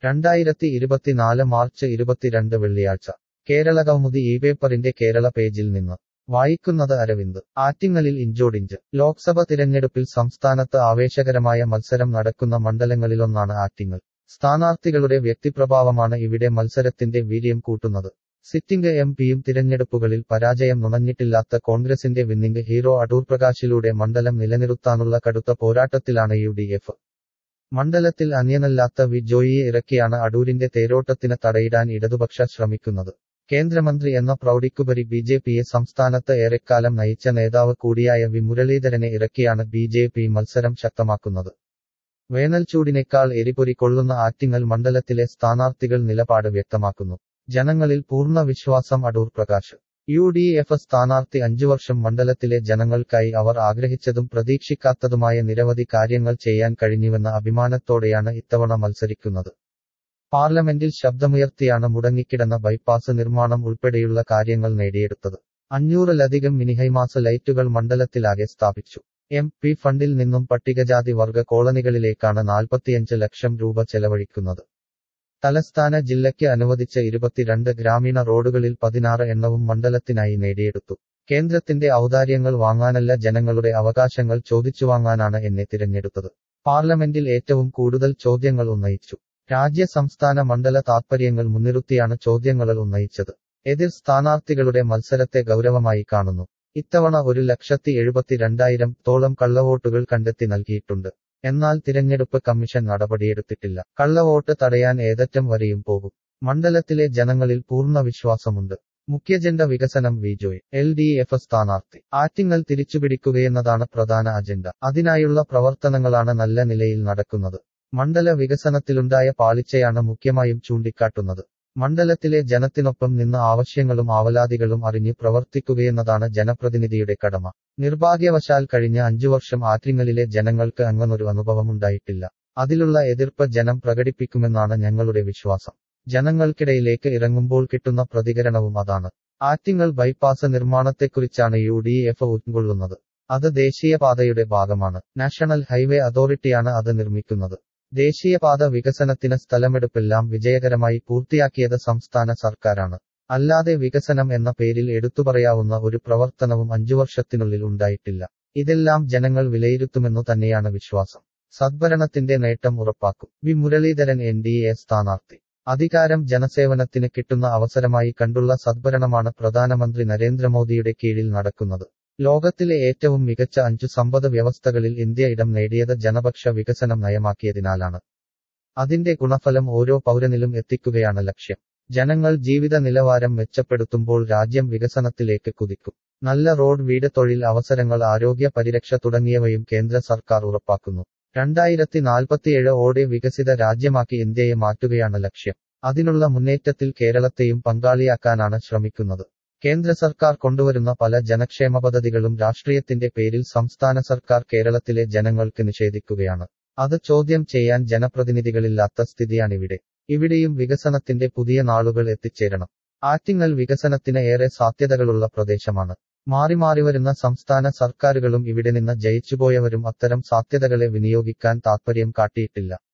രണ്ടായിരത്തി ഇരുപത്തിനാല് മാർച്ച് ഇരുപത്തിരണ്ട് വെള്ളിയാഴ്ച കേരള കൗമുദി ഈ പേപ്പറിന്റെ കേരള പേജിൽ നിന്ന് വായിക്കുന്നത് അരവിന്ദ് ആറ്റിങ്ങലിൽ ഇഞ്ചോടിഞ്ച് ലോക്സഭ തിരഞ്ഞെടുപ്പിൽ സംസ്ഥാനത്ത് ആവേശകരമായ മത്സരം നടക്കുന്ന മണ്ഡലങ്ങളിലൊന്നാണ് ആറ്റിങ്ങൽ സ്ഥാനാർത്ഥികളുടെ വ്യക്തിപ്രഭാവമാണ് ഇവിടെ മത്സരത്തിന്റെ വീര്യം കൂട്ടുന്നത് സിറ്റിംഗ് എം പിയും തിരഞ്ഞെടുപ്പുകളിൽ പരാജയം നുണഞ്ഞിട്ടില്ലാത്ത കോൺഗ്രസിന്റെ വിന്നിംഗ് ഹീറോ അടൂർ പ്രകാശിലൂടെ മണ്ഡലം നിലനിർത്താനുള്ള കടുത്ത പോരാട്ടത്തിലാണ് യു ഡി എഫ് മണ്ഡലത്തിൽ അന്യനല്ലാത്ത വി ജോയിയെ ഇറക്കിയാണ് അടൂരിന്റെ തേരോട്ടത്തിന് തടയിടാൻ ഇടതുപക്ഷ ശ്രമിക്കുന്നത് കേന്ദ്രമന്ത്രി എന്ന പ്രൗഢിക്കുപരി ബി ജെ പിയെ സംസ്ഥാനത്ത് ഏറെക്കാലം നയിച്ച നേതാവ് കൂടിയായ വി മുരളീധരനെ ഇറക്കിയാണ് ബി ജെ പി മത്സരം ശക്തമാക്കുന്നത് വേനൽച്ചൂടിനേക്കാൾ എരിപൊരി കൊള്ളുന്ന ആറ്റിങ്ങൽ മണ്ഡലത്തിലെ സ്ഥാനാർത്ഥികൾ നിലപാട് വ്യക്തമാക്കുന്നു ജനങ്ങളിൽ പൂർണ്ണ വിശ്വാസം Adoor Prakash U D F സ്ഥാനാർത്ഥി അഞ്ചു വർഷം മണ്ഡലത്തിലെ ജനങ്ങൾക്കായി അവർ ആഗ്രഹിച്ചതും പ്രതീക്ഷിക്കാത്തതുമായ നിരവധി കാര്യങ്ങൾ ചെയ്യാൻ കഴിഞ്ഞുവെന്ന അഭിമാനത്തോടെയാണ് ഇത്തവണ മത്സരിക്കുന്നത് പാർലമെന്റിൽ ശബ്ദമുയർത്തിയാണ് മുടങ്ങിക്കിടന്ന ബൈപ്പാസ് നിർമ്മാണം ഉൾപ്പെടെയുള്ള കാര്യങ്ങൾ നേടിയെടുത്തത് അഞ്ഞൂറിലധികം മിനിഹൈമാസ ലൈറ്റുകൾ മണ്ഡലത്തിലാകെ സ്ഥാപിച്ചു എം പി ഫണ്ടിൽ നിന്നും പട്ടികജാതി വർഗ കോളനികളിലേക്കാണ് നാൽപ്പത്തിയഞ്ച് ലക്ഷം രൂപ ചെലവഴിക്കുന്നത് തലസ്ഥാന ജില്ലയ്ക്ക് അനുവദിച്ച ഇരുപത്തിരണ്ട് ഗ്രാമീണ റോഡുകളിൽ പതിനാറ് എണ്ണവും മണ്ഡലത്തിനായി നേടിയെടുത്തു കേന്ദ്രത്തിന്റെ ഔദാര്യങ്ങൾ വാങ്ങാനല്ല ജനങ്ങളുടെ അവകാശങ്ങൾ ചോദിച്ചു വാങ്ങാനാണ് എന്നെ തിരഞ്ഞെടുത്തത് പാർലമെന്റിൽ ഏറ്റവും കൂടുതൽ ചോദ്യങ്ങൾ ഉന്നയിച്ചു രാജ്യ സംസ്ഥാന മണ്ഡല താത്പര്യങ്ങൾ മുൻനിർത്തിയാണ് ചോദ്യങ്ങൾ ഉന്നയിച്ചത് എതിർ സ്ഥാനാർത്ഥികളുടെ മത്സരത്തെ ഗൗരവമായി കാണുന്നു ഇത്തവണ ഒരു ലക്ഷത്തി എഴുപത്തിരണ്ടായിരം തോളം കള്ളവോട്ടുകൾ കണ്ടെത്തി നൽകിയിട്ടുണ്ട് എന്നാൽ തിരഞ്ഞെടുപ്പ് കമ്മീഷൻ നടപടിയെടുത്തിട്ടില്ല കള്ളവോട്ട് തടയാൻ ഏതറ്റം വരെയും പോകും മണ്ഡലത്തിലെ ജനങ്ങളിൽ പൂർണ്ണ വിശ്വാസമുണ്ട് മുഖ്യജണ്ട വികസനം വിജോയ് എൽ ഡി എഫ് സ്ഥാനാർത്ഥി ആറ്റിങ്ങൽ തിരിച്ചുപിടിക്കുകയെന്നതാണ് പ്രധാന അജണ്ട അതിനായുള്ള പ്രവർത്തനങ്ങളാണ് നല്ല നിലയിൽ നടക്കുന്നത് മണ്ഡല വികസനത്തിലുണ്ടായ പാളിച്ചയാണ് മുഖ്യമായും ചൂണ്ടിക്കാട്ടുന്നത് മണ്ഡലത്തിലെ ജനത്തിനൊപ്പം നിന്ന് ആവശ്യങ്ങളും ആവലാതികളും അറിഞ്ഞു പ്രവർത്തിക്കുകയെന്നതാണ് ജനപ്രതിനിധിയുടെ കടമ നിർഭാഗ്യവശാൽ കഴിഞ്ഞ അഞ്ചു വർഷം ആറ്റിങ്ങലിലെ ജനങ്ങൾക്ക് അങ്ങനൊരു അനുഭവമുണ്ടായിട്ടില്ല അതിലുള്ള എതിർപ്പ് ജനം പ്രകടിപ്പിക്കുമെന്നാണ് ഞങ്ങളുടെ വിശ്വാസം ജനങ്ങൾക്കിടയിലേക്ക് ഇറങ്ങുമ്പോൾ കിട്ടുന്ന പ്രതികരണവും അതാണ് ആറ്റിങ്ങൽ ബൈപ്പാസ് നിർമ്മാണത്തെക്കുറിച്ചാണ് യു ഡി എഫ് ഉൾക്കൊള്ളുന്നത് അത് ദേശീയപാതയുടെ ഭാഗമാണ് നാഷണൽ ഹൈവേ അതോറിറ്റിയാണ് അത് നിർമ്മിക്കുന്നത് ദേശീയപാത വികസനത്തിന് സ്ഥലമെടുപ്പെല്ലാം വിജയകരമായി പൂർത്തിയാക്കിയത് സംസ്ഥാന സർക്കാരാണ് അല്ലാതെ വികസനം എന്ന പേരിൽ എടുത്തുപറയാവുന്ന ഒരു പ്രവർത്തനവും അഞ്ചു വർഷത്തിനുള്ളിൽ ഉണ്ടായിട്ടില്ല ഇതെല്ലാം ജനങ്ങൾ വിലയിരുത്തുമെന്നു തന്നെയാണ് വിശ്വാസം സദ്ഭരണത്തിന്റെ നേട്ടം ഉറപ്പാക്കും V Muraleedharan N D A സ്ഥാനാർത്ഥി അധികാരം ജനസേവനത്തിന് കിട്ടുന്ന അവസരമായി കണ്ടുള്ള സദ്ഭരണമാണ് പ്രധാനമന്ത്രി നരേന്ദ്രമോദിയുടെ കീഴിൽ നടക്കുന്നത് ലോകത്തിലെ ഏറ്റവും മികച്ച അഞ്ചു സമ്പദ് വ്യവസ്ഥകളിൽ ഇന്ത്യ ഇടം നേടിയത് ജനപക്ഷ വികസനം നയമാക്കിയതിനാലാണ് അതിന്റെ ഗുണഫലം ഓരോ പൗരനിലും എത്തിക്കുകയാണ് ലക്ഷ്യം ജനങ്ങൾ ജീവിത നിലവാരം മെച്ചപ്പെടുത്തുമ്പോൾ രാജ്യം വികസനത്തിലേക്ക് കുതിക്കും നല്ല റോഡ് വീട് തൊഴിൽ അവസരങ്ങൾ ആരോഗ്യ പരിരക്ഷ തുടങ്ങിയവയും കേന്ദ്ര സർക്കാർ ഉറപ്പാക്കുന്നു രണ്ടായിരത്തി നാൽപ്പത്തിയേഴ് ഓടെ വികസിത രാജ്യമാക്കി ഇന്ത്യയെ മാറ്റുകയാണ് ലക്ഷ്യം അതിനുള്ള മുന്നേറ്റത്തിൽ കേരളത്തെയും പങ്കാളിയാക്കാനാണ് ശ്രമിക്കുന്നത് കേന്ദ്ര സർക്കാർ കൊണ്ടുവരുന്ന പല ജനക്ഷേമ പദ്ധതികളും രാഷ്ട്രീയത്തിന്റെ പേരിൽ സംസ്ഥാന സർക്കാർ കേരളത്തിലെ ജനങ്ങൾക്ക് നിഷേധിക്കുകയാണ് അത് ചോദ്യം ചെയ്യാൻ ജനപ്രതിനിധികളില്ലാത്ത സ്ഥിതിയാണിവിടെ ഇവിടെയും വികസനത്തിന്റെ പുതിയ നാളുകൾ എത്തിച്ചേരണം ആറ്റിങ്ങൽ വികസനത്തിന് ഏറെ സാധ്യതകളുള്ള പ്രദേശമാണ് മാറി മാറി വരുന്ന സംസ്ഥാന സർക്കാരുകളും ഇവിടെ നിന്ന് ജയിച്ചുപോയവരും അത്തരം സാധ്യതകളെ വിനിയോഗിക്കാൻ താൽപര്യം കാട്ടിയിട്ടില്ല